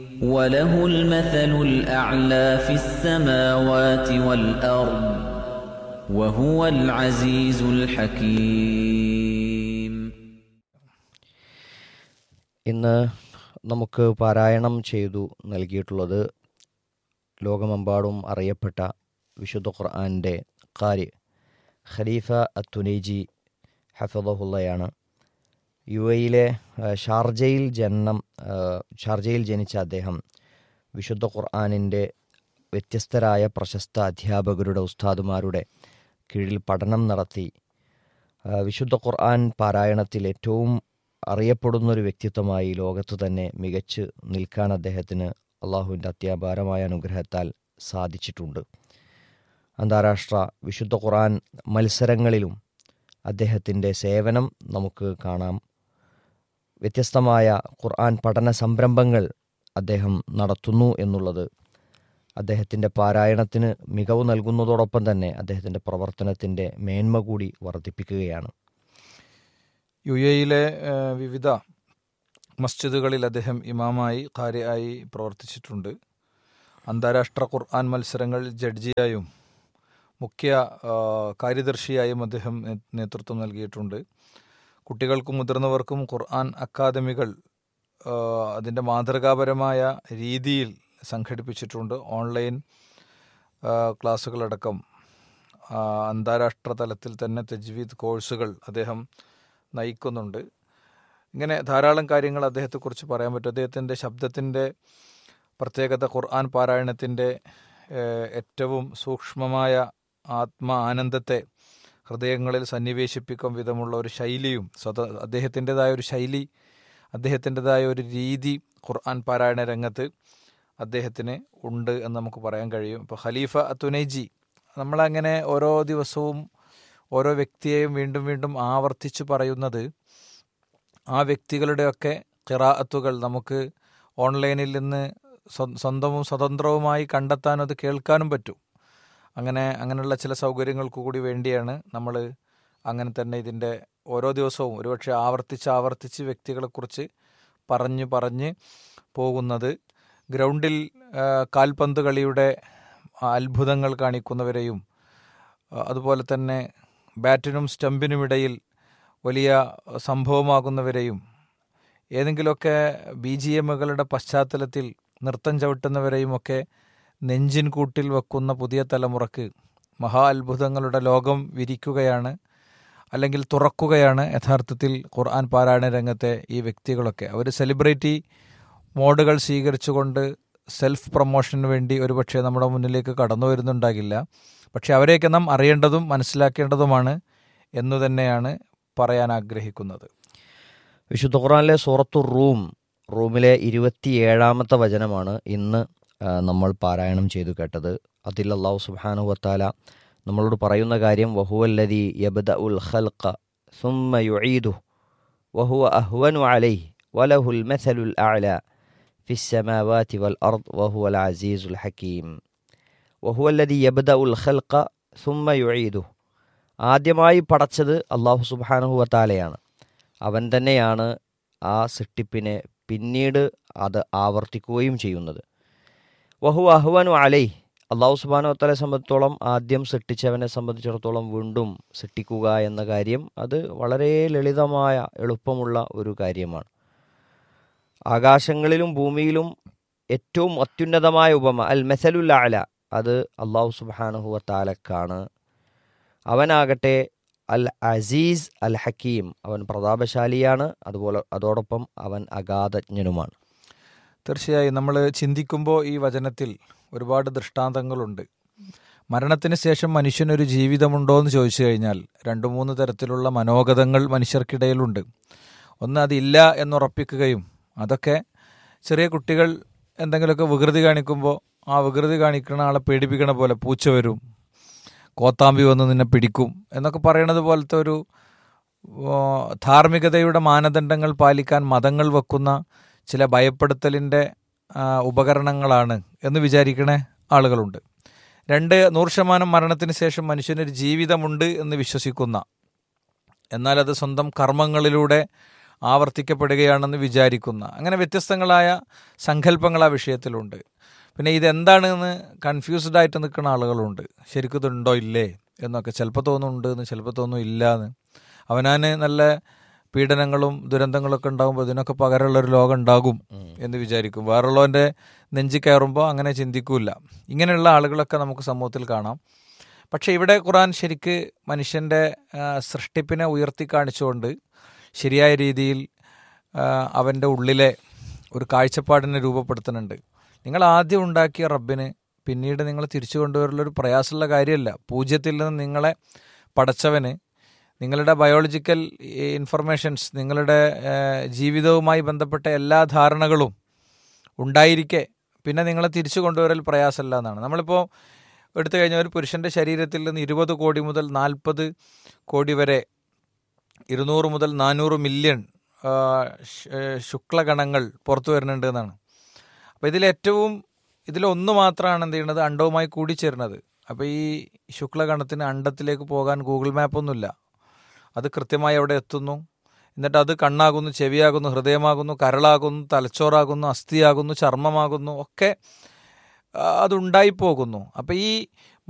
وله المثل الأعلى في السماوات والأرض وهو العزيز الحكيم ഇന്ന് നമുക്ക് പാരായണം ചെയ്തു നൽകിയിട്ടുള്ളത് ലോകമെമ്പാടും അറിയപ്പെട്ട വിശുദ്ധ ഖുർആൻ്റെ കാരി ഖലീഫ അത്തുനൈജി ഹഫദഹുള്ളയാണ് യു എയിലെ ആ, ഷാർജയിൽ ജനനം ആ, ഷാർജയിൽ ജനിച്ച അദ്ദേഹം വിശുദ്ധ ഖുർആാനിൻ്റെ വ്യത്യസ്തരായ പ്രശസ്ത അധ്യാപകരുടെ ഉസ്താദുമാരുടെ കീഴിൽ പഠനം നടത്തി ആ, വിശുദ്ധ ഖുർആൻ പാരായണത്തിൽ ഏറ്റവും അറിയപ്പെടുന്ന ഒരു വ്യക്തിത്വമായി ലോകത്ത് തന്നെ മികച്ച് നിൽക്കാൻ അദ്ദേഹത്തിന് അള്ളാഹുവിൻ്റെ അത്യാപാരമായ അനുഗ്രഹത്താൽ സാധിച്ചിട്ടുണ്ട് അന്താരാഷ്ട്ര വിശുദ്ധ ഖുർആൻ മത്സരങ്ങളിലും അദ്ദേഹത്തിൻ്റെ സേവനം നമുക്ക് കാണാം വ്യത്യസ്തമായ ഖുർആൻ പഠന സംരംഭങ്ങൾ അദ്ദേഹം നടത്തുന്നു എന്നുള്ളത് അദ്ദേഹത്തിൻ്റെ പാരായണത്തിന് മികവ് നൽകുന്നതോടൊപ്പം തന്നെ അദ്ദേഹത്തിൻ്റെ പ്രവർത്തനത്തിൻ്റെ മേന്മ കൂടി വർദ്ധിപ്പിക്കുകയാണ് യു എയിലെ ഏഹ്, വിവിധ മസ്ജിദുകളിൽ അദ്ദേഹം ഇമാമായി കാര്യായി പ്രവർത്തിച്ചിട്ടുണ്ട് അന്താരാഷ്ട്ര ഖുർആൻ മത്സരങ്ങൾ ജഡ്ജിയായും മുഖ്യ ആ, കാര്യദർശിയായും അദ്ദേഹം നേ- നേതൃത്വം നൽകിയിട്ടുണ്ട് കുട്ടികൾക്കും മുതിർന്നവർക്കും ഖുർആൻ അക്കാദമികൾ ആ, അതിൻ്റെ മാതൃകാപരമായ രീതിയിൽ സംഘടിപ്പിച്ചിട്ടുണ്ട് ഓൺലൈൻ ആ, ക്ലാസ്സുകളടക്കം ആ, അന്താരാഷ്ട്ര തലത്തിൽ തന്നെ തജ്വീദ് കോഴ്സുകൾ അദ്ദേഹം നയിക്കുന്നുണ്ട് ഇങ്ങനെ ധാരാളം കാര്യങ്ങൾ അദ്ദേഹത്തെക്കുറിച്ച് പറയാൻ പറ്റും അദ്ദേഹത്തിൻ്റെ ശബ്ദത്തിൻ്റെ പ്രത്യേകത ഖുർആൻ പാരായണത്തിൻ്റെ ഏഹ്, ഏറ്റവും സൂക്ഷ്മമായ ആത്മ ആനന്ദത്തെ ഹൃദയങ്ങളിൽ സന്നിവേശിപ്പിക്കും വിധമുള്ള ഒരു ശൈലിയും സ്വത അദ്ദേഹത്തിൻ്റെതായ ഒരു ശൈലി അദ്ദേഹത്തിൻ്റെതായ ഒരു രീതി ഖുർആൻ പാരായണ രംഗത്ത് അദ്ദേഹത്തിന് ഉണ്ട് എന്ന് നമുക്ക് പറയാൻ കഴിയും ഇപ്പോൾ ഖലീഫ തുനൈജി നമ്മളങ്ങനെ ഓരോ ദിവസവും ഓരോ വ്യക്തിയെയും വീണ്ടും വീണ്ടും ആവർത്തിച്ച് പറയുന്നത് ആ വ്യക്തികളുടെയൊക്കെ കിറാഅത്തുകൾ നമുക്ക് ഓൺലൈനിൽ നിന്ന് സ്വ- സ്വന്തവും സ്വതന്ത്രവുമായി കണ്ടെത്താനും അത് കേൾക്കാനും പറ്റും അങ്ങനെ അങ്ങനെയുള്ള ചില സൗകര്യങ്ങൾക്ക് കൂടി വേണ്ടിയാണ് നമ്മൾ അങ്ങനെ തന്നെ ഇതിൻ്റെ ഓരോ ദിവസവും ഒരുപക്ഷെ ആവർത്തിച്ച് ആവർത്തിച്ച് വ്യക്തികളെക്കുറിച്ച് പറഞ്ഞ് പറഞ്ഞ് പോകുന്നത് ഗ്രൗണ്ടിൽ ആ, കാൽപന്ത് കളിയുടെ അത്ഭുതങ്ങൾ കാണിക്കുന്നവരെയും ആ, അതുപോലെ തന്നെ ബാറ്റിനും സ്റ്റമ്പിനും ഇടയിൽ വലിയ സംഭവമാകുന്നവരെയും ഏതെങ്കിലുമൊക്കെ ബി ജി എമ്മുകളുടെ പശ്ചാത്തലത്തിൽ നൃത്തം ചവിട്ടുന്നവരെയും ഒക്കെ നെഞ്ചിൻ കൂട്ടിൽ വെക്കുന്ന പുതിയ തലമുറക്ക് മഹാ അത്ഭുതങ്ങളുടെ ലോകം വിരിക്കുകയാണ് അല്ലെങ്കിൽ തുറക്കുകയാണ് യഥാർത്ഥത്തിൽ ഖുർആൻ പാരായണ രംഗത്തെ ഈ വ്യക്തികളൊക്കെ അവർ സെലിബ്രിറ്റി മോഡുകൾ സ്വീകരിച്ചുകൊണ്ട് സെൽഫ് പ്രൊമോഷന് വേണ്ടി ഒരുപക്ഷെ നമ്മുടെ മുന്നിലേക്ക് കടന്നു വരുന്നുണ്ടാകില്ല പക്ഷെ അവരെയൊക്കെ നാം അറിയേണ്ടതും മനസ്സിലാക്കേണ്ടതുമാണ് എന്നു തന്നെയാണ് പറയാൻ ആഗ്രഹിക്കുന്നത് വിശുദ്ധ ഖുറാനിലെ സൂറത്തു റൂം റൂമിലെ ഇരുപത്തിയേഴാമത്തെ വചനമാണ് ഇന്ന് ആ, നമ്മൾ പാരായണം ചെയ്തു കേട്ടത് അതിൽ അള്ളാഹു സുബ്ഹാനഹു വത്താല നമ്മളോട് പറയുന്ന കാര്യം വഹുവല്ലതി യബ്ദ ഉൽ ഖൽഖ സുമ്മ യുഈദു വഹുവ അഹ്വനു അലൈഹി വലഹുൽ മസലുൽ അഅല ഫിസ്സമാവാതി വൽ അർദ് വഹുവൽ അസീസുൽ ഹക്കീം വഹുവല്ലതി യബ്ദ ഉൽ ഖൽഖ സുമ്മ യുഈദു ആദ്യമായി പടച്ചത് അള്ളാഹു സുബ്ഹാനഹു വത്താലയാണ് അവൻ തന്നെയാണ് ആ സൃഷ്ടിപ്പിനെ പിന്നീട് അത് ആവർത്തിക്കുകയും ചെയ്യുന്നത് വഹു അഹ്വനു അലൈ അള്ളാഹു സുബാനോ തലെ സംബന്ധിച്ചോളം ആദ്യം സൃഷ്ടിച്ചവനെ സംബന്ധിച്ചിടത്തോളം വീണ്ടും സൃഷ്ടിക്കുക എന്ന കാര്യം അത് വളരെ ലളിതമായ എളുപ്പമുള്ള ഒരു കാര്യമാണ് ആകാശങ്ങളിലും ഭൂമിയിലും ഏറ്റവും അത്യുന്നതമായ ഉപമ അൽ മെസലുൽ അല അത് അള്ളാഹു സുബാനുഹുവ താലക്കാണ് അവനാകട്ടെ അൽ അസീസ് അൽ ഹക്കീം അവൻ പ്രതാപശാലിയാണ് അതുപോലെ അതോടൊപ്പം അവൻ അഗാധജ്ഞനുമാണ് തീർച്ചയായും നമ്മൾ ചിന്തിക്കുമ്പോൾ ഈ വചനത്തിൽ ഒരുപാട് ദൃഷ്ടാന്തങ്ങളുണ്ട് മരണത്തിന് ശേഷം മനുഷ്യനൊരു ജീവിതമുണ്ടോ എന്ന് ചോദിച്ചു കഴിഞ്ഞാൽ രണ്ട് മൂന്ന് തരത്തിലുള്ള മനോഗതങ്ങൾ മനുഷ്യർക്കിടയിലുണ്ട് ഒന്ന് അതില്ല എന്നുറപ്പിക്കുകയും അതൊക്കെ ചെറിയ കുട്ടികൾ എന്തെങ്കിലുമൊക്കെ വികൃതി കാണിക്കുമ്പോൾ ആ വികൃതി കാണിക്കുന്ന ആളെ പേടിപ്പിക്കണ പോലെ പൂച്ച വരും കോത്താമ്പി വന്ന് നിന്നെ പിടിക്കും എന്നൊക്കെ പറയണത് പോലത്തെ ഒരു ഓ, ധാർമ്മികതയുടെ മാനദണ്ഡങ്ങൾ പാലിക്കാൻ മതങ്ങൾ വെക്കുന്ന ചില ഭയപ്പെടുത്തലിൻ്റെ ആ, ഉപകരണങ്ങളാണ് എന്ന് വിചാരിക്കണ ആളുകളുണ്ട് രണ്ട് നൂറ് ശതമാനം മരണത്തിന് ശേഷം മനുഷ്യനൊരു ജീവിതമുണ്ട് എന്ന് വിശ്വസിക്കുന്ന എന്നാൽ അത് സ്വന്തം കർമ്മങ്ങളിലൂടെ ആവർത്തിക്കപ്പെടുകയാണെന്ന് വിചാരിക്കുന്ന അങ്ങനെ വ്യത്യസ്തങ്ങളായ സങ്കല്പങ്ങൾ ആ വിഷയത്തിലുണ്ട് പിന്നെ ഇതെന്താണെന്ന് കൺഫ്യൂസ്ഡ് ആയിട്ട് നിൽക്കുന്ന ആളുകളുണ്ട് ശരിക്കും ഇതുണ്ടോ ഇല്ലേ എന്നൊക്കെ ചിലപ്പോൾ തോന്നുന്നുണ്ട് എന്ന് ചിലപ്പോൾ തോന്നും ഇല്ല എന്ന് അവനാന് നല്ല പീഡനങ്ങളും ദുരന്തങ്ങളൊക്കെ ഉണ്ടാകുമ്പോൾ ഇതിനൊക്കെ പകരമുള്ളൊരു ലോകം ഉണ്ടാകും എന്ന് വിചാരിക്കും വേറുള്ളവൻ്റെ നെഞ്ചി കയറുമ്പോൾ അങ്ങനെ ചിന്തിക്കൂല ഇങ്ങനെയുള്ള ആളുകളൊക്കെ നമുക്ക് സമൂഹത്തിൽ കാണാം പക്ഷേ ഇവിടെ ഖുറാൻ ശരിക്ക് മനുഷ്യൻ്റെ ആ, സൃഷ്ടിപ്പിനെ ഉയർത്തി കാണിച്ചുകൊണ്ട് ശരിയായ രീതിയിൽ ആ, അവൻ്റെ ഉള്ളിലെ ഒരു കാഴ്ചപ്പാടിനെ രൂപപ്പെടുത്തുന്നുണ്ട് നിങ്ങൾ ആദ്യം ഉണ്ടാക്കിയ റബ്ബിന് പിന്നീട് നിങ്ങൾ തിരിച്ചു കൊണ്ടുവരലൊരു പ്രയാസമുള്ള കാര്യമല്ല പൂജ്യത്തിൽ നിന്ന് നിങ്ങളെ പടച്ചവന് നിങ്ങളുടെ ബയോളജിക്കൽ ഇൻഫർമേഷൻസ് നിങ്ങളുടെ ആ, ജീവിതവുമായി ബന്ധപ്പെട്ട എല്ലാ ധാരണകളും ഉണ്ടായിരിക്കെ പിന്നെ നിങ്ങളെ തിരിച്ചു കൊണ്ടുവരൽ പ്രയാസമല്ല എന്നാണ് നമ്മളിപ്പോൾ എടുത്തു കഴിഞ്ഞാൽ ഒരു പുരുഷൻ്റെ ശരീരത്തിൽ നിന്ന് ഇരുപത് കോടി മുതൽ നാൽപ്പത് കോടി വരെ ഇരുന്നൂറ് മുതൽ നാനൂറ് മില്യൺ ആ, ശ്- ഏ, ശുക്ലഗണങ്ങൾ പുറത്തു വരുന്നുണ്ട് എന്നാണ് അപ്പോൾ ഇതിലേറ്റവും ഇതിലൊന്ന് മാത്രമാണ് എന്ത് ചെയ്യുന്നത് അണ്ടവുമായി കൂടിച്ചേരുന്നത് അപ്പോൾ ഈ ശുക്ലഗണത്തിന് അണ്ടത്തിലേക്ക് പോകാൻ ഗൂഗിൾ മാപ്പൊന്നുമില്ല അത് കൃത്യമായി അവിടെ എത്തുന്നു എന്നിട്ട് അത് കണ്ണാകുന്നു ചെവിയാകുന്നു ഹൃദയമാകുന്നു കരളാകുന്നു തലച്ചോറാകുന്നു അസ്ഥിയാകുന്നു ചർമ്മമാകുന്നു ഒക്കെ ആ, അതുണ്ടായി പോകുന്നു അപ്പം ഈ